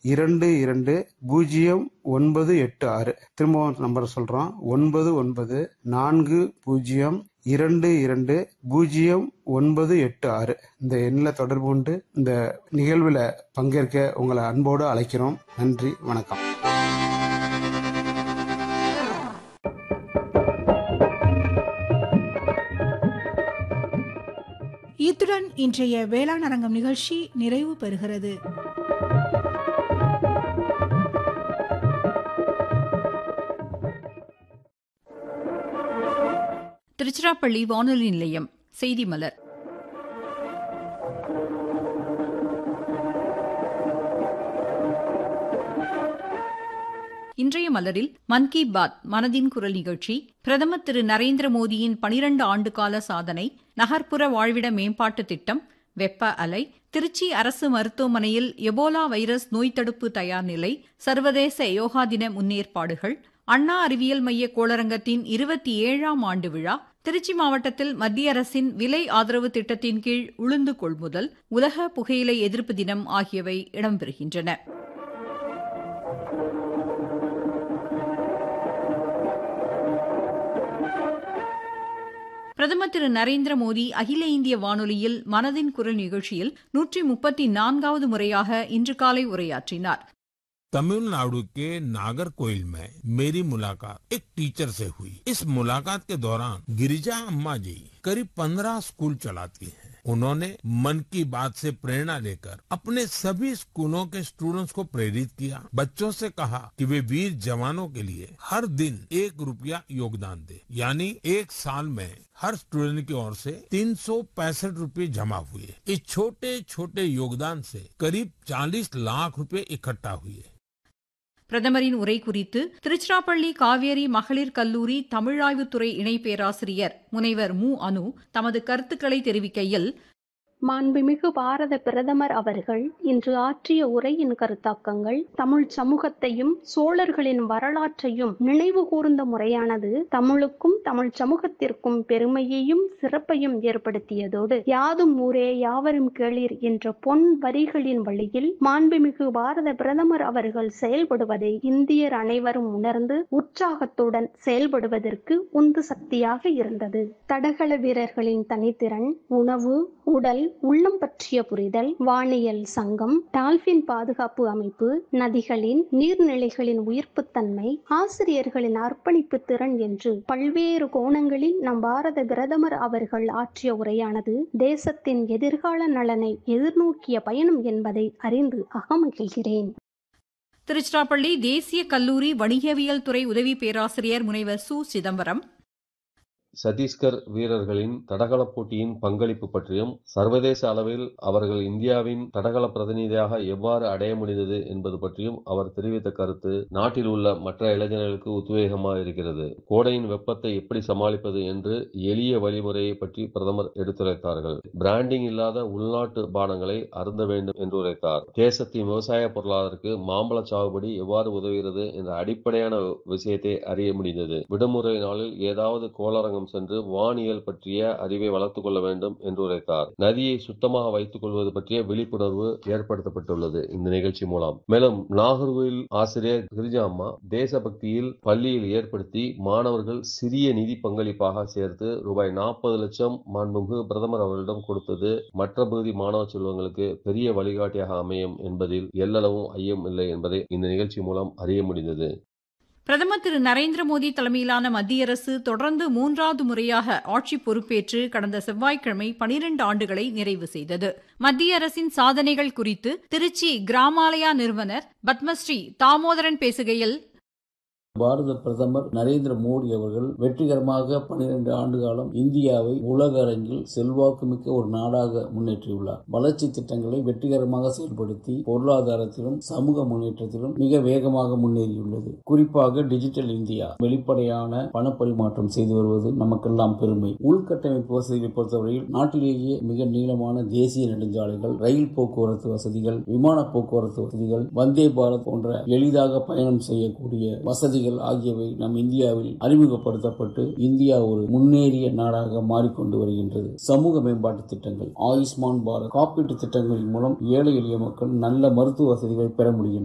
இரண்டு இரண்டு பூஜ்ஜியம் ஒன்பது எட்டு ஆறு திரும்பவும் நம்பர் சொல்றோம் ஒன்பது ஒன்பது நான்கு பூஜ்ஜியம் இரண்டு இரண்டு பூஜ்ஜியம் ஒன்பது எட்டு ஆறு இந்த எண்ணில் தொடர்பு கொண்டு இந்த நிகழ்வில் பங்கேற்க உங்களை அன்போடு அழைக்கிறோம் நன்றி வணக்கம் இத்துடன் இன்றைய வேளாண் அரங்கம் நிகழ்ச்சி நிறைவு பெறுகிறது திருச்சிராப்பள்ளி வானொலி நிலையம் செய்தி மலர் இன்றைய மலரில் மன் கி பாத் மனதின் குரல் நிகழ்ச்சி பிரதமர் திரு நரேந்திர மோடியின் பனிரண்டு ஆண்டுகால சாதனை நகர்ப்புற வாழ்விட மேம்பாட்டு திட்டம் வெப்ப அலை திருச்சி அரசு மருத்துவமனையில் எபோலா வைரஸ் நோய் தடுப்பு தயார் நிலை சர்வதேச யோகா தின முன்னேற்பாடுகள் அண்ணா அறிவியல் மைய கோளரங்கத்தின் இருபத்தி ஏழாம் ஆண்டு விழா திருச்சி மாவட்டத்தில் மத்திய அரசின் விலை ஆதரவு திட்டத்தின் கீழ் உளுந்து கொள்முதல் உலக புகையிலை எதிர்ப்பு தினம் ஆகியவை இடம்பெறுகின்றன பிரதமர் திரு நரேந்திர மோடி அகில இந்திய வானொலியில் மனதின் குரல் நிகழ்ச்சியில் நூற்றி முப்பத்தி நான்காவது முறையாக இன்று காலை உரையாற்றினார் तमिलनाडु के नागरकोइल में मेरी मुलाकात एक टीचर से हुई इस मुलाकात के दौरान गिरिजा अम्मा जी करीब पंद्रह स्कूल चलाती हैं उन्होंने मन की बात से प्रेरणा लेकर अपने सभी स्कूलों के स्टूडेंट्स को प्रेरित किया बच्चों से कहा कि वे वीर जवानों के लिए हर दिन एक रुपया योगदान दे यानी एक साल में हर स्टूडेंट की ओर से तीन सौ पैंसठ रूपये जमा हुए इस छोटे छोटे योगदान से करीब 40 लाख रुपए इकट्ठा हुए பிரதமரின் உரை குறித்து திருச்சிராப்பள்ளி காவேரி மகளிர் கல்லூரி தமிழாய்வுத்துறை இணை பேராசிரியர் முனைவர் மு அனு தமது கருத்துக்களை தெரிவிக்கையில் மாண்புமிகு பாரத பிரதமர் அவர்கள் இன்று ஆற்றிய உரையின் கருத்தாக்கங்கள் தமிழ் சமூகத்தையும் சோழர்களின் வரலாற்றையும் நினைவு கூர்ந்த முறையானது தமிழுக்கும் தமிழ் சமூகத்திற்கும் பெருமையையும் சிறப்பையும் ஏற்படுத்தியதோடு யாதும் ஊரே யாவரும் கேளீர் என்ற பொன் வரிகளின் வழியில் மாண்புமிகு பாரத பிரதமர் அவர்கள் செயல்படுவதை இந்தியர் அனைவரும் உணர்ந்து உற்சாகத்துடன் செயல்படுவதற்கு உந்து சக்தியாக இருந்தது தடகள வீரர்களின் தனித்திறன் உணவு உடல் உள்ளம் பற்றிய புரிதல் வானியல் சங்கம் டால்பின் பாதுகாப்பு அமைப்பு நதிகளின் நீர்நிலைகளின் உயிர்ப்புத்தன்மை ஆசிரியர்களின் அர்ப்பணிப்பு திறன் என்று பல்வேறு கோணங்களில் நம் பாரத பிரதமர் அவர்கள் ஆற்றிய உரையானது தேசத்தின் எதிர்கால நலனை எதிர்நோக்கிய பயணம் என்பதை அறிந்து அகமகிழ்கிறேன் திருச்சிராப்பள்ளி தேசிய கல்லூரி வணிகவியல் துறை உதவி பேராசிரியர் முனைவர் சு சிதம்பரம் சத்தீஸ்கர் வீரர்களின் தடகள போட்டியின் பங்களிப்பு பற்றியும் சர்வதேச அளவில் அவர்கள் இந்தியாவின் தடகள பிரதிநிதியாக எவ்வாறு அடைய முடிந்தது என்பது பற்றியும் அவர் தெரிவித்த கருத்து நாட்டில் உள்ள மற்ற இளைஞர்களுக்கு உத்வேகமாக இருக்கிறது கோடையின் வெப்பத்தை எப்படி சமாளிப்பது என்று எளிய வழிமுறையை பற்றி பிரதமர் எடுத்துரைத்தார்கள் பிராண்டிங் இல்லாத உள்நாட்டு பானங்களை அருந்த வேண்டும் என்று உரைத்தார் தேசத்தின் விவசாய பொருளாதாரத்திற்கு மாம்பழ சாகுபடி எவ்வாறு உதவுகிறது என்ற அடிப்படையான விஷயத்தை அறிய முடிந்தது விடுமுறை நாளில் ஏதாவது கோளரங்கம் சென்று வானியல் பற்றிய அறிவை வளர்த்துக் கொள்ள வேண்டும் என்று உரைத்தார் நதியை சுத்தமாக வைத்துக் கொள்வது பற்றிய விழிப்புணர்வு ஏற்படுத்தப்பட்டுள்ளது இந்த நிகழ்ச்சி மூலம் மேலும் நாகர்கோவில் ஆசிரியர் கிரிஜா அம்மா தேசபக்தியில் பள்ளியில் ஏற்படுத்தி மாணவர்கள் சிறிய நிதி பங்களிப்பாக சேர்த்து ரூபாய் நாற்பது லட்சம் மாண்புமிகு பிரதமர் அவர்களிடம் கொடுத்தது மற்ற பகுதி மாணவ செல்வங்களுக்கு பெரிய வழிகாட்டியாக அமையும் என்பதில் எல்லளவும் ஐயம் இல்லை என்பதை இந்த நிகழ்ச்சி மூலம் அறிய முடிந்தது பிரதமர் திரு நரேந்திர மோடி தலைமையிலான மத்திய அரசு தொடர்ந்து மூன்றாவது முறையாக ஆட்சி பொறுப்பேற்று கடந்த செவ்வாய்க்கிழமை பனிரெண்டு ஆண்டுகளை நிறைவு செய்தது மத்திய அரசின் சாதனைகள் குறித்து திருச்சி கிராமாலயா நிறுவனர் பத்மஸ்ரீ தாமோதரன் பேசுகையில் பாரத பிரதமர் நரேந்திர மோடி அவர்கள் வெற்றிகரமாக பனிரெண்டு ஆண்டு காலம் இந்தியாவை உலக அரங்கில் செல்வாக்குமிக்க ஒரு நாடாக முன்னேற்றியுள்ளார் வளர்ச்சி திட்டங்களை வெற்றிகரமாக செயல்படுத்தி பொருளாதாரத்திலும் சமூக முன்னேற்றத்திலும் மிக வேகமாக முன்னேறியுள்ளது குறிப்பாக டிஜிட்டல் இந்தியா வெளிப்படையான பணப்பரிமாற்றம் செய்து வருவது நமக்கெல்லாம் பெருமை உள்கட்டமைப்பு வசதிகளை பொறுத்தவரையில் நாட்டிலேயே மிக நீளமான தேசிய நெடுஞ்சாலைகள் ரயில் போக்குவரத்து வசதிகள் விமான போக்குவரத்து வசதிகள் வந்தே பாரத் போன்ற எளிதாக பயணம் செய்யக்கூடிய வசதிகள் வசதிகள் ஆகியவை நம் இந்தியாவில் அறிமுகப்படுத்தப்பட்டு இந்தியா ஒரு முன்னேறிய நாடாக மாறிக்கொண்டு வருகின்றது சமூக மேம்பாட்டு திட்டங்கள் ஆயுஷ்மான் பாரத் காப்பீட்டு திட்டங்களின் மூலம் ஏழை எளிய மக்கள் நல்ல மருத்துவ வசதிகளை பெற முடியும்